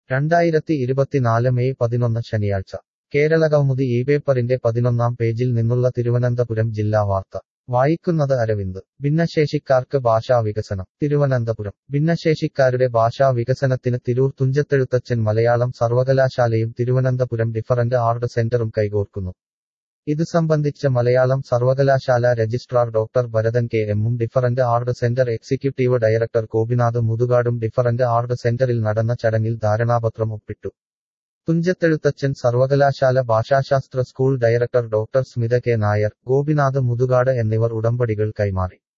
രണ്ടായിരത്തി ഇരുപത്തിനാല് മെയ് പതിനൊന്ന് ശനിയാഴ്ച കേരള കൗമുദി ഈ പേപ്പറിന്റെ പതിനൊന്നാം പേജിൽ നിന്നുള്ള തിരുവനന്തപുരം ജില്ലാ വാർത്ത വായിക്കുന്നത് അരവിന്ദ് ഭിന്നശേഷിക്കാർക്ക് ഭാഷാ വികസനം തിരുവനന്തപുരം ഭിന്നശേഷിക്കാരുടെ ഭാഷാ വികസനത്തിന് തിരൂർ തുഞ്ചത്തെഴുത്തച്ഛൻ മലയാളം സർവകലാശാലയും തിരുവനന്തപുരം ഡിഫറന്റ് ആർട്ട് സെന്ററും കൈകോർക്കുന്നു ഇത് സംബന്ധിച്ച് മലയാളം സർവകലാശാല രജിസ്ട്രാർ ഡോക്ടർ ഭരതൻ കെ എമ്മും different art centre executive director Gopinath മുതുകാടും ഡിഫറന്റ് ആർട്ട് സെന്ററിൽ നടന്ന ചടങ്ങിൽ ധാരണാപത്രം ഒപ്പിട്ടു തുഞ്ചത്തെഴുത്തച്ഛൻ സർവകലാശാല ഭാഷാശാസ്ത്ര school director doctor Smitha K Nair Gopinath Muthukad എന്നിവർ ഉടമ്പടികൾ കൈമാറി